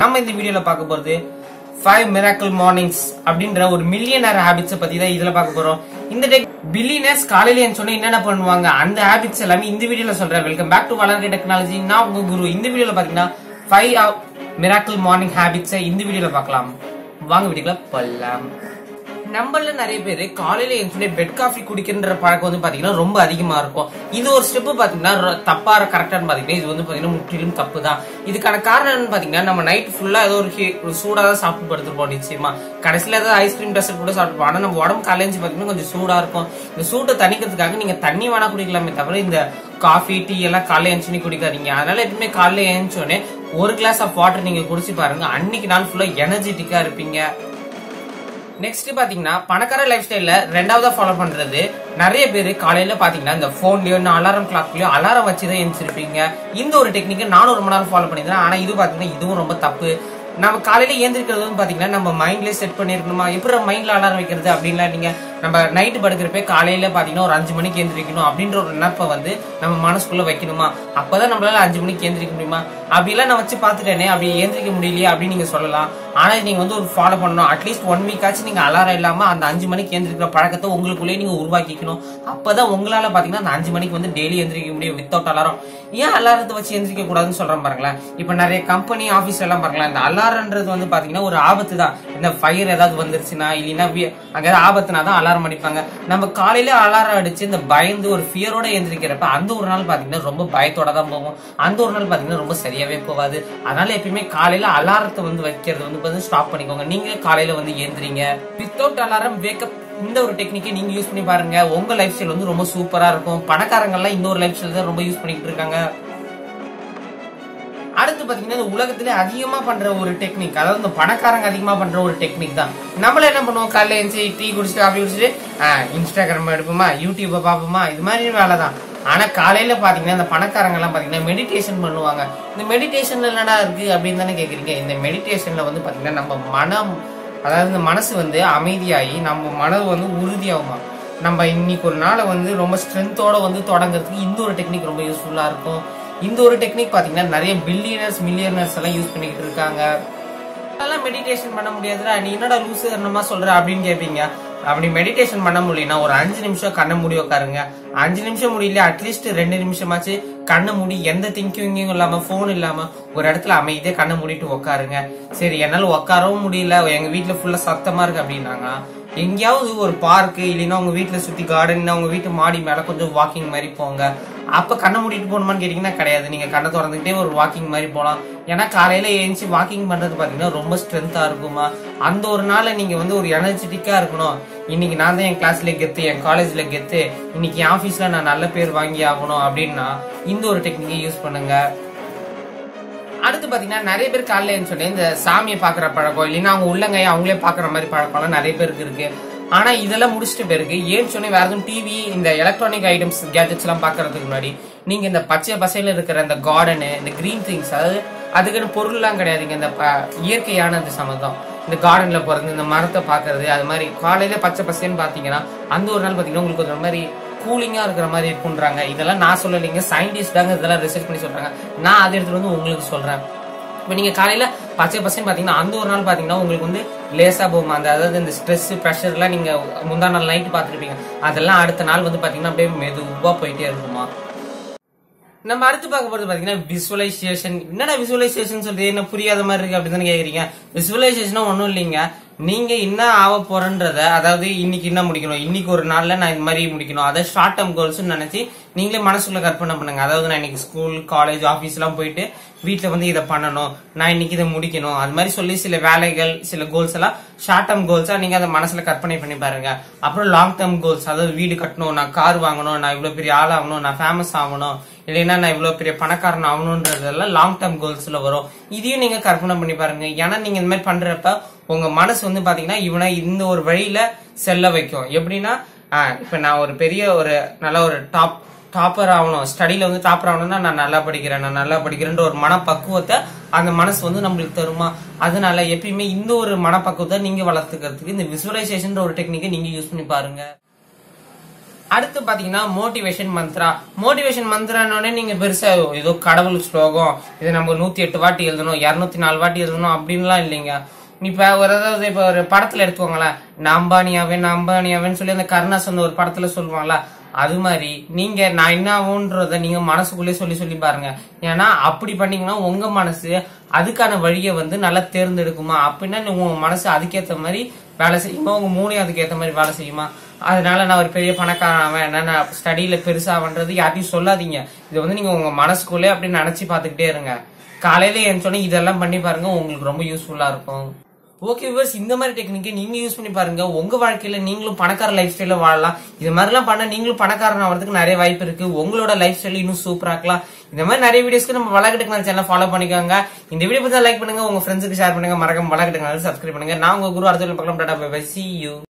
நம்ம இந்த வீடியோல பார்க்க போறது ஃபைவ் மிராக்கிள் மார்னிங்ஸ் அப்படின்ற ஒரு மில்லியனர் ஹேபிட்ஸ் பத்தி தான் இதுல பார்க்க போறோம் இந்த டெக் பில்லியனர்ஸ் காலையில சொன்னா என்னென்ன பண்ணுவாங்க அந்த ஹேபிட்ஸ் எல்லாமே இந்த வீடியோல சொல்றேன் welcome back to Valarga technology நான் உங்க குரு இந்த வீடியோல பாத்தீங்கன்னா ஃபைவ் மிராக்கிள் மார்னிங் ஹேபிட்ஸை இந்த வீடியோல பார்க்கலாம் வாங்க வீடியோல போலாம் நம்மள நிறைய பேர் காலையில எழுந்துட்டு பெட் காஃபி குடிக்கின்ற பழக்கம் வந்து பாத்தீங்கன்னா ரொம்ப அதிகமா இருக்கும் இது ஒரு ஸ்டெப் பாத்தீங்கன்னா ரொ- தப்பா கரெக்டான்னு பாத்தீங்கன்னா இது வந்து பாத்தீங்கன்னா முற்றிலும் தப்பு தான் இதுக்கான காரணம் என்னன்னு பாத்தீங்கன்னா நம்ம நைட் ஃபுல்லா ஏதோ ஒரு ஹீ- ஒரு சூடா தான் சாப்பிட்டு படுத்துருப்போம் நிச்சயமா கடைசியில ஏதாவது ஐஸ்கிரீம் டெசர்ட் கூட சாப்பிட்டுப்போம் ஆனா நம்ம உடம்பு காலையில பாத்தீங்கன்னா கொஞ்சம் சூடா இருக்கும் இந்த சூட்டை தணிக்கிறதுக்காக நீங்க தண்ணி வேணா குடிக்கலாமே தவிர இந்த காஃபி டீ எல்லாம் காலையில எழுந்துச்சு குடிக்காதீங்க அதனால எப்பவுமே காலையில எழுந்தோடனே ஒரு கிளாஸ் ஆஃப் வாட்டர் நீங்க குடிச்சு பாருங்க அன்னைக்கு நாள் ஃபுல்லா எனர்ஜெட்டிக்கா இருப்பீங்க நெக்ஸ்ட் பாத்தீங்கன்னா பணக்கார லைஃப் ஸ்டைல்ல ரெண்டாவதா ஃபாலோ பண்றது நிறைய பேர் காலையில பாத்தீங்கன்னா இந்த போன்லயோ அலாரம் கிளாக்லயோ அலாரம் வச்சுதான் எழுந்திருப்பீங்க இந்த ஒரு டெக்னிக்கை நானும் ரொம்ப நேரம் ஃபாலோ பண்ணியிருந்தேன் ஆனா இது பாத்தீங்கன்னா இதுவும் ரொம்ப தப்பு நம்ம காலையில ஏந்திரிக்கிறது வந்து பாத்தீங்கன்னா நம்ம மைண்ட்லயே செட் பண்ணிருக்கணுமா எப்படி மைண்ட்ல அலாரம் வைக்கிறது அப்படின்லாம் நீங்க நம்ம நைட்டு படுக்கிறப்ப காலையில பாத்தீங்கன்னா ஒரு அஞ்சு மணிக்கு எந்திரிக்கணும் அப்படின்ற ஒரு நினப்பை வந்து நம்ம மனசுக்குள்ள வைக்கணுமா அப்பதான் நம்மளால அஞ்சு மணிக்கு எந்திரிக்க முடியுமா அப்படிலாம் நான் வச்சு பாத்துட்டேனே அப்படி எந்திரிக்க முடியலையே அப்படின்னு நீங்க சொல்லலாம் ஆனா இது நீங்க வந்து ஒரு ஃபாலோ பண்ணணும் அட்லீஸ்ட் ஒன் வீக் ஆச்சு நீங்க அலாரம் இல்லாம அந்த அஞ்சு மணிக்கு எந்திரிக்கிற பழக்கத்தை உங்களுக்குள்ளேயே நீங்க உருவாக்கிக்கணும் அப்பதான் உங்களால பாத்தீங்கன்னா அந்த அஞ்சு மணிக்கு வந்து டெய்லி எந்திரிக்க முடியும் வித்தவுட் அலாரம் ஏன் அலாரத்தை வச்சு எந்திரிக்க கூடாதுன்னு சொல்றேன் பாருங்களேன் இப்ப நிறைய கம்பெனி ஆபீஸ் எல்லாம் பாருங்களேன் இந்த அலாரம்ன்றது வந்து பாத்தீங்கன்னா ஒரு ஆபத்து தான் இந்த ஃபயர் ஏதாவது வந்துருச்சுன்னா இல்லைன்னா வி- அங்க ஏதாவது ஆபத்துனா தான் அலாரம் அடிப்பாங்க நம்ம காலையில அலாரம் அடிச்சு இந்த பயந்து ஒரு ஃபியரோட எந்திரிக்கிறப்ப அந்த ஒரு நாள் பாத்தீங்கன்னா ரொம்ப பயத்தோட தான் போகும் அந்த ஒரு நாள் பாத்தீங்கன்னா ரொம்ப சரியாவே போகாது அதனால எப்பயுமே காலையில அலாரத்தை வந்து வைக்கிறது வந்து பாத்தீங்கன்னா ஸ்டாப் பண்ணிக்கோங்க நீங்களே காலையில வந்து ஏந்திரிங்க வித்தவுட் அலாரம் வேக்கப் இந்த ஒரு டெக்னிக்கை நீங்க யூஸ் பண்ணி பாருங்க உங்க லைஃப் ஸ்டைல் வந்து ரொம்ப சூப்பரா இருக்கும் பணக்காரங்க எல்லாம் இந்த ஒரு லைஃப் ஸ்டைல் தான் ரொம்ப யூஸ் பண்ணிட்டு இருக்காங்க அடுத்து பாத்தீங்கன்னா இந்த உலகத்திலே அதிகமா பண்ற ஒரு டெக்னிக் அதாவது இந்த பணக்காரங்க அதிகமா பண்ற ஒரு டெக்னிக் தான் நம்மள என்ன பண்ணுவோம் காலையில எழுந்து டீ குடிச்சிட்டு காஃபி குடிச்சிட்டு ஆஹ், இன்ஸ்டாகிராம் எடுப்போமா யூடியூப்பை பார்ப்போமா இது மாதிரி வேலை தான் ஆனா காலையில பாத்தீங்கன்னா இந்த பணக்காரங்க எல்லாம் பாத்தீங்கன்னா மெடிடேஷன் பண்ணுவாங்க இந்த மெடிடேஷன்ல என்னடா இருக்கு அப்படின்னு தானே கேக்குறீங்க இந்த மெடிடேஷன்ல வந்து பாத்தீங்கன்னா நம்ம மனம் அதாவது இந்த மனசு வந்து அமைதியாகி நம்ம மனது வந்து உறுதியாகுமா நம்ம இன்னைக்கு ஒரு நாளை வந்து ரொம்ப ஸ்ட்ரென்த்தோட வந்து தொடங்குறதுக்கு இந்த ஒரு டெக்னிக் ரொம்ப யூஸ்ஃபுல்லா இருக்கும் இந்த ஒரு டெக்னிக் பாத்தீங்கன்னா நிறைய பில்லியனர்ஸ் மில்லியனர்ஸ் எல்லாம் யூஸ் பண்ணிக்கிட்டு இருக்காங்க அதெல்லாம் மெடிடேஷன் பண்ண முடியாதுடா நீ என்னடா லூசு என்னமா சொல்ற அப்படின்னு கேட்பீங்க அப்படி மெடிடேஷன் பண்ண முடியலனா ஒரு அஞ்சு நிமிஷம் கண்ணை மூடி உட்காருங்க அஞ்சு நிமிஷம் முடியல அட்லீஸ்ட் ரெண்டு நிமிஷமாச்சு கண்ணை மூடி எந்த திங்கிங்கும் இல்லாம போன் இல்லாம ஒரு இடத்துல அமைதியா கண்ணை மூடிட்டு உட்காருங்க சரி என்னால உட்காரவும் முடியல எங்க வீட்டுல ஃபுல்லா சத்தமா இருக்கு அப்படின்னாங்க எங்கேயாவது ஒரு பார்க் இல்லைன்னா உங்க வீட்டுல சுத்தி கார்டன் உங்க வீட்டு மாடி மேல கொஞ்சம் வாக்கிங் மாதிரி போங்க அப்ப கண்ணை மூடிட்டு போகணுமான்னு கேட்டீங்கன்னா கிடையாது நீங்க கண்ணை திறந்துக்கிட்டே ஒரு வாக்கிங் மாதிரி போலாம் ஏன்னா காலையில ஏஞ்சி வாக்கிங் பண்றது பாத்தீங்கன்னா ரொம்ப ஸ்ட்ரென்த்தா இருக்குமா அந்த ஒரு நாள்ல நீங்க வந்து ஒரு எனர்ஜெட்டிக்கா இருக்கணும் இன்னைக்கு நான் தான் என் கிளாஸ்ல கெத்து என் காலேஜ்ல கெத்து இன்னைக்கு என் ஆபீஸ்ல நான் நல்ல பேர் வாங்கி ஆகணும் அப்படின்னா இந்த ஒரு டெக்னிக்கை யூஸ் பண்ணுங்க அடுத்து பாத்தீங்கன்னா நிறைய பேர் காலையில சொல்லி இந்த சாமியை பாக்குற பழக்கம் இல்லைன்னா அவங்க உள்ளங்கையை அவங்களே பாக்குற மாதிரி பழக்கம்லாம் நிறைய பேருக்கு இருக்கு ஆனா இதெல்லாம் முடிச்சிட்டு பேருக்கு ஏன் சொன்னே வேற எதுவும் டிவி இந்த எலக்ட்ரானிக் ஐட்டம்ஸ் கேஜெட்ஸ் எல்லாம் பாக்குறதுக்கு முன்னாடி நீங்க இந்த பச்சை பசையில இருக்கிற இந்த கார்டனு இந்த கிரீன் திங்ஸ் அதாவது அதுக்குன்னு பொருள்லாம் கிடையாதுங்க இந்த ப- இயற்கையான இந்த சம்மந்தம் இந்த கார்டன்ல போறது இந்த மரத்தை பாக்குறது அது மாதிரி காலையில பச்சை பசேன்னு பாத்தீங்கன்னா அந்த ஒரு நாள் பாத்தீங்கன்னா உங்களுக்கு ஒரு மாதிரி கூலிங்கா இருக்கிற மாதிரி இருக்குன்றாங்க இதெல்லாம் நான் சொல்லலைங்க சயின்டிஸ்ட் தாங்க இதெல்லாம் ரிசர்ச் பண்ணி சொல்றாங்க நான் அதை எடுத்துட்டு வந்து உங்களுக்கு சொல்றேன் இப்போ நீங்க காலையில பச்சை பசங்க பாத்தீங்கன்னா அந்த ஒரு நாள் பாத்தீங்கன்னா உங்களுக்கு வந்து லேசா போகும் அந்த அதாவது இந்த ஸ்ட்ரெஸ் ப்ரெஷர் எல்லாம் நீங்க முந்தா நாள் நைட் பாத்துருப்பீங்க அதெல்லாம் அடுத்த நாள் வந்து பாத்தீங்கன்னா அப்படியே மெதுவா போயிட்டே இருக்குமா நம்ம அடுத்து பார்க்க போறது பாத்தீங்கன்னா விசுவலைசேஷன் என்னடா விசுவலைசேஷன் சொல்றது என்ன புரியாத மாதிரி இருக்கு அப்படின்னு தானே கேக்குறீங்க விசுவலைசேஷன் ஒண்ணும் இல்லைங்க நீங்க என்ன ஆக போறன்றத அதாவது இன்னைக்கு என்ன முடிக்கணும் இன்னைக்கு ஒரு நாள்ல நான் இந்த மாதிரி முடிக்கணும் அதை ஷார்ட் டேர்ம் கோல்ஸ் நினைச்சு நீங்களே மனசுக்குள்ள கற்பனை பண்ணுங்க அதாவது நான் இன்னைக்கு ஸ்கூல் காலேஜ் ஆபீஸ் எல்லாம் போயிட்டு வீட்ல வந்து இதை பண்ணணும் நான் இன்னைக்கு இதை முடிக்கணும் அது மாதிரி சொல்லி சில வேலைகள் சில கோல்ஸ் எல்லாம் ஷார்ட் டேர்ம் கோல்ஸா நீங்க அதை மனசுல கற்பனை பண்ணி பாருங்க அப்புறம் லாங் டேர்ம் கோல்ஸ் அதாவது வீடு கட்டணும் நான் கார் வாங்கணும் நான் இவ்வளவு பெரிய ஆள் ஆகணும் நான் ஃபேமஸ் ஆகணும் இல்லைன்னா நான் இவ்வளவு பெரிய பணக்காரன் ஆகணும்ன்றதெல்லாம் லாங் டேர்ம் கோல்ஸ்ல வரும் இதையும் நீங்க கற்பனை பண்ணி பாருங்க ஏன்னா நீங்க இந்த மாதிரி பண்றப்ப உங்க மனசு வந்து பாத்தீங்கன்னா இவனை இந்த ஒரு வழியில செல்ல வைக்கும் எப்படின்னா ஆஹ், இப்ப நான் ஒரு பெரிய ஒரு நல்ல ஒரு டாப் டாப்பர் ஆகணும் ஸ்டடியில வந்து டாப்பர் ஆகணும்னா நான் நல்லா படிக்கிறேன் நான் நல்லா படிக்கிறேன்ற ஒரு மனப்பக்குவத்தை அந்த மனசு வந்து நம்மளுக்கு தருமா அதனால எப்பயுமே இந்த ஒரு மனப்பக்குவத்தை நீங்க வளர்த்துக்கிறதுக்கு இந்த விசுவலைசேஷன் ஒரு டெக்னிக்கை நீங்க யூஸ் பண்ணி பாருங்க அடுத்து பாத்தீங்கன்னா மோட்டிவேஷன் மந்த்ரா மோட்டிவேஷன் மந்த்ரானோடனே நீங்க பெருசா ஏதோ கடவுள் ஸ்லோகம் இதை நம்ம நூத்தி எட்டு வாட்டி எழுதணும் இருநூத்தி நாலு வாட்டி எழுதணும் அப்படின்லாம் இல்லைங்க இப்ப ஒரு அதாவது இப்ப ஒரு படத்துல எடுத்துக்கோங்களேன் நான் அம்பானியாவே நான் அம்பானியாவேன்னு சொல்லி அந்த கருணாசன் ஒரு படத்துல சொல்லுவாங்கல்ல அது மாதிரி நீங்க நான் என்ன ஆகுன்றத நீங்க மனசுக்குள்ளே சொல்லி சொல்லி பாருங்க ஏன்னா அப்படி பண்ணீங்கன்னா உங்க மனசு அதுக்கான வழியை வந்து நல்லா தேர்ந்தெடுக்குமா அப்படின்னா நீ உங்க மனசு அதுக்கேத்த மாதிரி வேலை செய்யுமா உங்க மூளையும் அதுக்கேத்த மாதிரி வேலை செய்யுமா அதனால நான் ஒரு பெரிய பணக்காரன் ஆவேன் நான் ஸ்டடியில பெருசாவன்றது யார்ட்டையும் சொல்லாதீங்க இது வந்து நீங்க உங்க மனசுக்குள்ளே அப்படி நினைச்சு பாத்துக்கிட்டே இருங்க காலையில என் இதெல்லாம் பண்ணி பாருங்க உங்களுக்கு ரொம்ப யூஸ்ஃபுல்லா இருக்கும் ஓகே விவர்ஸ் இந்த மாதிரி டெக்னிக்கை நீங்க யூஸ் பண்ணி பாருங்க உங்க வாழ்க்கையில நீங்களும் பணக்கார லைஃப் ஸ்டைல வாழலாம் இது மாதிரிலாம் பண்ண நீங்களும் பணக்காரன் ஆகிறதுக்கு நிறைய வாய்ப்பு இருக்கு உங்களோட லைஃப் ஸ்டைல் இன்னும் சூப்பரா இருக்கலாம் இந்த மாதிரி நிறைய வீடியோஸ்க்கு நம்ம வளர்க்கட்டுக்கு சேனல் ஃபாலோ பண்ணிக்கோங்க இந்த வீடியோ பத்தி லைக் பண்ணுங்க உங்க ஃப்ரெண்ட்ஸுக்கு ஷேர் பண்ணுங்க மறக்காம வளர்க்கட்டுங்க சப்ஸ்கிரைப் பண்ணுங்க நான் உங்க குரு அடுத்த பார்க்கலாம் டாடா பை சி யூ